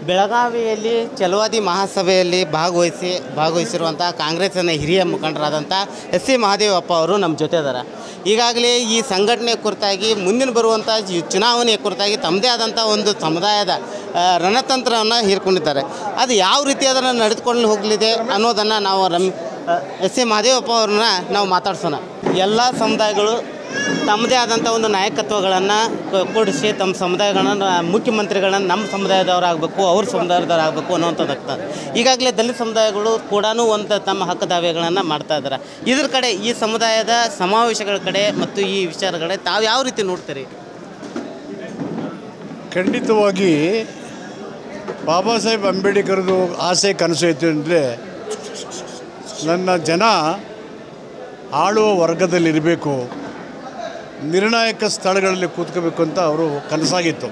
ಬೆಳಗಾವಿಯಲ್ಲಿ ಛಲವಾದಿ ಮಹಾಸಭೆಯಲ್ಲಿ ಭಾಗವಹಿಸಿ ಭಾಗವಹಿಸಿರುವಂಥ ಕಾಂಗ್ರೆಸ್ಸಿನ ಹಿರಿಯ ಮುಖಂಡರಾದಂಥ ಎಸ್ ಸಿ ಮಹಾದೇವಪ್ಪ ಅವರು ನಮ್ಮ ಜೊತೆ ಇದ್ದಾರೆ ಈಗಾಗಲೇ ಈ ಸಂಘಟನೆ ಕುರಿತಾಗಿ ಮುಂದಿನ ಬರುವಂಥ ಈ ಚುನಾವಣೆಯ ಕುರಿತಾಗಿ ತಮ್ಮದೇ ಆದಂಥ ಒಂದು ಸಮುದಾಯದ ಆ, ರಣತಂತ್ರವನ್ನು ಹೀರ್ಕೊಂಡಿದ್ದಾರೆ ಅದು ಯಾವ ರೀತಿ ಅದನ್ನು ನಡೆದುಕೊಂಡು ಹೋಗಲಿದೆ ಅನ್ನೋದನ್ನು ನಾವು ರಮ್ ಎಸ್ ಸಿ ಮಹಾದೇವಪ್ಪ ಅವ್ರನ್ನ ನಾವು ಮಾತಾಡ್ಸೋಣ ಎಲ್ಲ ಸಮುದಾಯಗಳು ತಮ್ಮದೇ ಆದಂಥ ಒಂದು ನಾಯಕತ್ವಗಳನ್ನು ಕೊಡಿಸಿ ತಮ್ಮ ಸಮುದಾಯಗಳನ್ನು ಮುಖ್ಯಮಂತ್ರಿಗಳನ್ನ ನಮ್ಮ ಸಮುದಾಯದವರಾಗಬೇಕು ಅವ್ರ ಸಮುದಾಯದವರಾಗಬೇಕು ಅನ್ನೋಂಥದ್ದಾಗ್ತದೆ ಈಗಾಗಲೇ ದಲಿತ ಸಮುದಾಯಗಳು ಕೂಡ ಒಂದು ತಮ್ಮ ಹಕ್ಕು ದಾವೆಗಳನ್ನು ಮಾಡ್ತಾ ಇದ್ದಾರೆ ಇದ್ರ ಕಡೆ ಈ ಸಮುದಾಯದ ಸಮಾವೇಶಗಳ ಕಡೆ ಮತ್ತು ಈ ವಿಚಾರಗಳ ಕಡೆ ತಾವು ಯಾವ ರೀತಿ ನೋಡ್ತೀರಿ ಖಂಡಿತವಾಗಿ ಬಾಬಾ ಸಾಹೇಬ್ ಅಂಬೇಡ್ಕರ್ದು ಆಸೆ ಕನಸು ಐತೆ ಅಂದರೆ ನನ್ನ ಜನ ಆಳುವ ವರ್ಗದಲ್ಲಿರಬೇಕು ನಿರ್ಣಾಯಕ ಸ್ಥಳಗಳಲ್ಲಿ ಕೂತ್ಕೋಬೇಕು ಅಂತ ಅವರು ಕನಸಾಗಿತ್ತು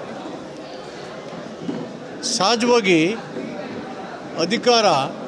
ಸಹಜವಾಗಿ ಅಧಿಕಾರ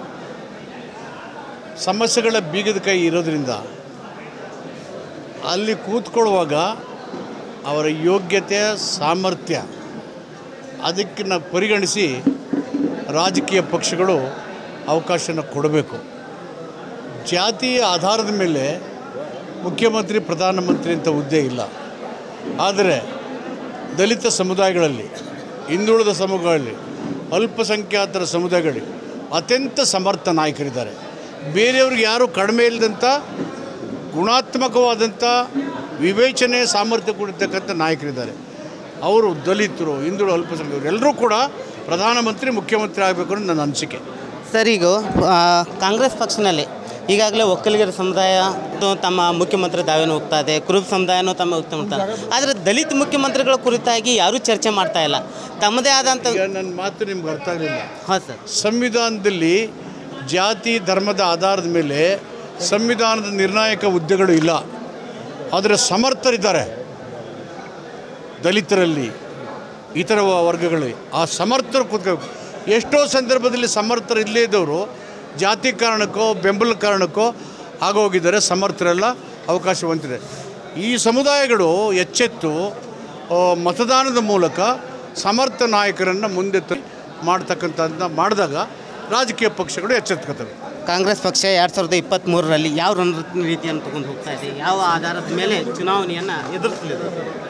ಸಮಸ್ಯೆಗಳ ಬೀಗದ ಕೈ ಇರೋದ್ರಿಂದ ಅಲ್ಲಿ ಕೂತ್ಕೊಳ್ಳುವಾಗ ಅವರ ಯೋಗ್ಯತೆ ಸಾಮರ್ಥ್ಯ ಅದಕ್ಕೆ ನಾವು ಪರಿಗಣಿಸಿ ರಾಜಕೀಯ ಪಕ್ಷಗಳು ಅವಕಾಶನ ಕೊಡಬೇಕು ಜಾತಿಯ ಆಧಾರದ ಮೇಲೆ ಮುಖ್ಯಮಂತ್ರಿ ಪ್ರಧಾನಮಂತ್ರಿ ಅಂತ ಹುದ್ದೆ ಇಲ್ಲ ಆದರೆ ದಲಿತ ಸಮುದಾಯಗಳಲ್ಲಿ ಹಿಂದುಳಿದ ಸಮುದಾಯಗಳಲ್ಲಿ ಅಲ್ಪಸಂಖ್ಯಾತರ ಸಮುದಾಯಗಳಲ್ಲಿ ಅತ್ಯಂತ ಸಮರ್ಥ ನಾಯಕರಿದ್ದಾರೆ ಬೇರೆಯವ್ರಿಗೆ ಯಾರು ಕಡಿಮೆ ಇಲ್ಲದಂಥ ಗುಣಾತ್ಮಕವಾದಂಥ ವಿವೇಚನೆ ಸಾಮರ್ಥ್ಯ ಕೊಡಿರ್ತಕ್ಕಂಥ ನಾಯಕರಿದ್ದಾರೆ ಅವರು ದಲಿತರು ಹಿಂದುಳಿದ ಅಲ್ಪಸಂಖ್ಯಾತರು ಎಲ್ಲರೂ ಕೂಡ ಪ್ರಧಾನಮಂತ್ರಿ ಮುಖ್ಯಮಂತ್ರಿ ಆಗಬೇಕು ಅನ್ನೋದು ನನ್ನ ಅನಿಸಿಕೆ ಸರ್ ಈಗ ಆ, ಕಾಂಗ್ರೆಸ್ ಪಕ್ಷದಲ್ಲಿ ಈಗಾಗಲೇ ಒಕ್ಕಲಿಗರ ಸಮುದಾಯ ತು- ತಮ್ಮ ಮುಖ್ಯಮಂತ್ರಿ ದಾವೇನೂ ಹೋಗ್ತಾ ಇದೆ ಕುರುಬ ಸಮುದಾಯನೂ ತಮ್ಮ ಹೋಗ್ತಾ ಮಾಡ್ತಾರೆ ಆದರೆ ದಲಿತ ಮುಖ್ಯಮಂತ್ರಿಗಳ ಕುರಿತಾಗಿ ಯಾರೂ ಚರ್ಚೆ ಮಾಡ್ತಾ ಇಲ್ಲ ತಮ್ಮದೇ ಆದಂಥ ಈಗ ನನ್ನ ಮಾತು ನಿಮ್ಗೆ ಅರ್ಥ ಆಗಲಿಲ್ಲ ಹಾಂ ಸರ್ ಸಂವಿಧಾನದಲ್ಲಿ ಜಾತಿ ಧರ್ಮದ ಆಧಾರದ ಮೇಲೆ ಸಂವಿಧಾನದ ನಿರ್ಣಾಯಕ ಹುದ್ದೆಗಳು ಇಲ್ಲ ಆದರೆ ಸಮರ್ಥರಿದ್ದಾರೆ ದಲಿತರಲ್ಲಿ ಇತರ ವ- ವರ್ಗಗಳಲ್ಲಿ ಆ ಸಮರ್ಥರು ಕೂತ್ಕೋಬೇಕು ಎಷ್ಟೋ ಸಂದರ್ಭದಲ್ಲಿ ಸಮರ್ಥರು ಇಲ್ಲೇ ಇದ್ದವರು ಜಾತಿ ಕಾರಣಕ್ಕೋ ಬೆಂಬಲ ಕಾರಣಕ್ಕೋ ಆಗೋಗಿದ್ದಾರೆ ಸಮರ್ಥರೆಲ್ಲ ಅವಕಾಶ ಹೊಂದಿದೆ ಈ ಸಮುದಾಯಗಳು ಎಚ್ಚೆತ್ತು ಆ, ಮತದಾನದ ಮೂಲಕ ಸಮರ್ಥ ನಾಯಕರನ್ನು ಮುಂದೆ ತ- ಮಾಡ್ತಕ್ಕಂಥದ್ದನ್ನ ಮಾಡಿದಾಗ ರಾಜಕೀಯ ಪಕ್ಷಗಳು ಎಚ್ಚೆತ್ಕೋತವೆ ಕಾಂಗ್ರೆಸ್ ಪಕ್ಷ ಎರಡು ಸಾವಿರದ ಇಪ್ಪತ್ತ್ಮೂರರಲ್ಲಿ ಯಾವ ರಣ ರೀತಿಯನ್ನು ತಗೊಂಡು ಹೋಗ್ತಾ ಇದೆ ಯಾವ ಆಧಾರದ ಮೇಲೆ ಚುನಾವಣೆಯನ್ನು ಎದುರಿಸಲಿದೆ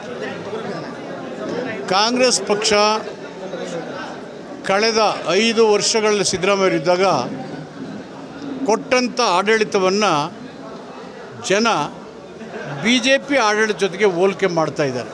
ಕಾಂಗ್ರೆಸ್ ಪಕ್ಷ ಕಳೆದ ಐದು ವರ್ಷಗಳಲ್ಲಿ ಸಿದ್ದರಾಮಯ್ಯರಿದ್ದಾಗ ಕೊಟ್ಟಂಥ ಆಡಳಿತವನ್ನು ಜನ ಬಿ ಜೆ ಪಿ ಆಡಳಿತ ಜೊತೆಗೆ ಹೋಲಿಕೆ ಮಾಡ್ತಾ ಇದ್ದಾರೆ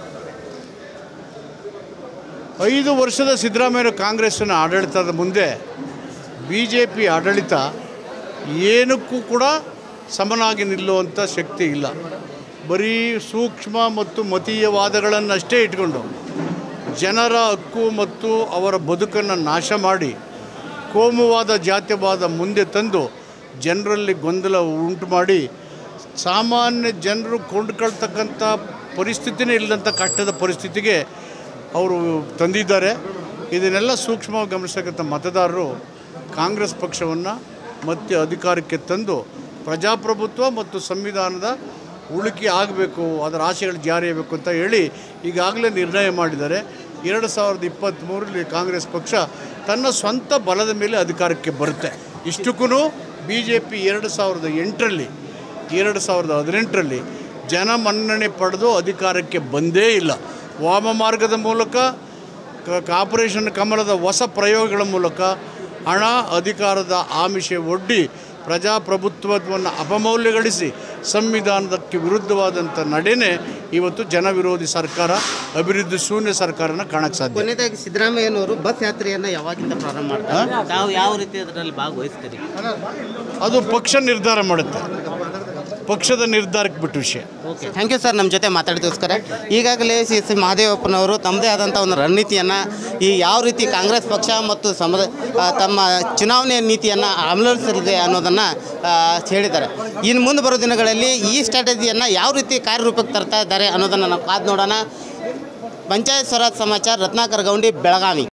ಐದು ವರ್ಷದ ಸಿದ್ದರಾಮಯ್ಯ ಕಾಂಗ್ರೆಸ್ಸಿನ ಆಡಳಿತದ ಮುಂದೆ ಬಿ ಜೆ ಪಿ ಆಡಳಿತ ಏನಕ್ಕೂ ಕೂಡ ಸಮನಾಗಿ ನಿಲ್ಲುವಂಥ ಶಕ್ತಿ ಇಲ್ಲ ಬರೀ ಸೂಕ್ಷ್ಮ ಮತ್ತು ಮತೀಯವಾದಗಳನ್ನಷ್ಟೇ ಇಟ್ಕೊಂಡು ಜನರ ಹಕ್ಕು ಮತ್ತು ಅವರ ಬದುಕನ್ನು ನಾಶ ಮಾಡಿ ಕೋಮುವಾದ ಜಾತಿವಾದ ಮುಂದೆ ತಂದು ಜನರಲ್ಲಿ ಗೊಂದಲ ಉಂಟು ಮಾಡಿ ಸಾಮಾನ್ಯ ಜನರು ಕೊಂಡ್ಕೊಳ್ತಕ್ಕಂಥ ಪರಿಸ್ಥಿತಿನೇ ಇಲ್ಲದಂಥ ಕಷ್ಟದ ಪರಿಸ್ಥಿತಿಗೆ ಅವರು ತಂದಿದ್ದಾರೆ ಇದನ್ನೆಲ್ಲ ಸೂಕ್ಷ್ಮವಾಗಿ ಗಮನಿಸತಕ್ಕಂಥ ಮತದಾರರು ಕಾಂಗ್ರೆಸ್ ಪಕ್ಷವನ್ನು ಮತ್ತೆ ಅಧಿಕಾರಕ್ಕೆ ತಂದು ಪ್ರಜಾಪ್ರಭುತ್ವ ಮತ್ತು ಸಂವಿಧಾನದ ಉಳಿಕೆ ಆಗಬೇಕು ಅದರ ಆಶೆಗಳು ಜಾರಿಯಾಗಬೇಕು ಅಂತ ಹೇಳಿ ಈಗಾಗಲೇ ನಿರ್ಣಯ ಮಾಡಿದ್ದಾರೆ ಎರಡು ಸಾವಿರದ ಇಪ್ಪತ್ತ್ಮೂರರಲ್ಲಿ ಕಾಂಗ್ರೆಸ್ ಪಕ್ಷ ತನ್ನ ಸ್ವಂತ ಬಲದ ಮೇಲೆ ಅಧಿಕಾರಕ್ಕೆ ಬರುತ್ತೆ ಇಷ್ಟಕ್ಕೂ ಬಿ ಜೆ ಪಿ ಎರಡು ಸಾವಿರದ ಎಂಟರಲ್ಲಿ ಎರಡು ಸಾವಿರದ ಹದಿನೆಂಟರಲ್ಲಿ ಜನ ಮನ್ನಣೆ ಪಡೆದು ಅಧಿಕಾರಕ್ಕೆ ಬಂದೇ ಇಲ್ಲ ವಾಮ ಮಾರ್ಗದ ಮೂಲಕ ಕ- ಆಪರೇಷನ್ ಕಮಲದ ಹೊಸ ಪ್ರಯೋಗಗಳ ಮೂಲಕ ಹಣ ಅಧಿಕಾರದ ಆಮಿಷ ಒಡ್ಡಿ ಪ್ರಜಾಪ್ರಭುತ್ವವನ್ನು ಅಪಮೌಲ್ಯಗೊಳಿಸಿ ಸಂವಿಧಾನದಕ್ಕೆ ವಿರುದ್ಧವಾದಂಥ ನಡೆನೇ ಇವತ್ತು ಜನವಿರೋಧಿ ಸರ್ಕಾರ ಅಭಿವೃದ್ಧಿ ಶೂನ್ಯ ಸರ್ಕಾರನ ಕಾಣಕ್ಕೆ ಸಾಧ್ಯ ಕೊನೆಯದಾಗಿ ಸಿದ್ದರಾಮಯ್ಯನವರು ಬಸ್ ಯಾತ್ರೆಯನ್ನು ಯಾವಾಗಿಂದ ಪ್ರಾರಂಭ ಮಾಡ್ತಾರೆ ತಾವು ಯಾವ ರೀತಿ ಅದರಲ್ಲಿ ಭಾಗವಹಿಸ್ತೀರಿ ಅದು ಪಕ್ಷ ನಿರ್ಧಾರ ಮಾಡುತ್ತೆ ಪಕ್ಷದ ನಿರ್ಧಾರಕ್ಕೆ ಬಿಟ್ಟು ವಿಷಯ ಓಕೆ ಥ್ಯಾಂಕ್ ಯು ಸರ್ ನಮ್ಮ ಜೊತೆ ಮಾತಾಡಿದೋಸ್ಕರ ಈಗಾಗಲೇ ಸಿ ಸಿ ಮಹದೇವಪ್ಪನವರು ತಮ್ಮದೇ ಆದಂಥ ಒಂದು ರಣನೀತಿಯನ್ನು ಈ ಯಾವ ರೀತಿ ಕಾಂಗ್ರೆಸ್ ಪಕ್ಷ ಮತ್ತು ಸಮುದ ಆ, ತಮ್ಮ ಚುನಾವಣೆ ನೀತಿಯನ್ನು ಅಮಲಿಸಲಿದೆ ಅನ್ನೋದನ್ನು ಹೇಳಿದ್ದಾರೆ ಇನ್ನು ಮುಂದೆ ಬರೋ ದಿನಗಳಲ್ಲಿ ಈ ಸ್ಟ್ರಾಟಜಿಯನ್ನು ಯಾವ ರೀತಿ ಕಾರ್ಯರೂಪಕ್ಕೆ ತರ್ತಾ ಇದ್ದಾರೆ ಅನ್ನೋದನ್ನು ನಾವು ಕಾದು ನೋಡೋಣ ಪಂಚಾಯತ್ ಸ್ವರಾಜ್ ಸಮಾಚಾರ ರತ್ನಾಕರ್ ಗೌಂಡಿ ಬೆಳಗಾವಿ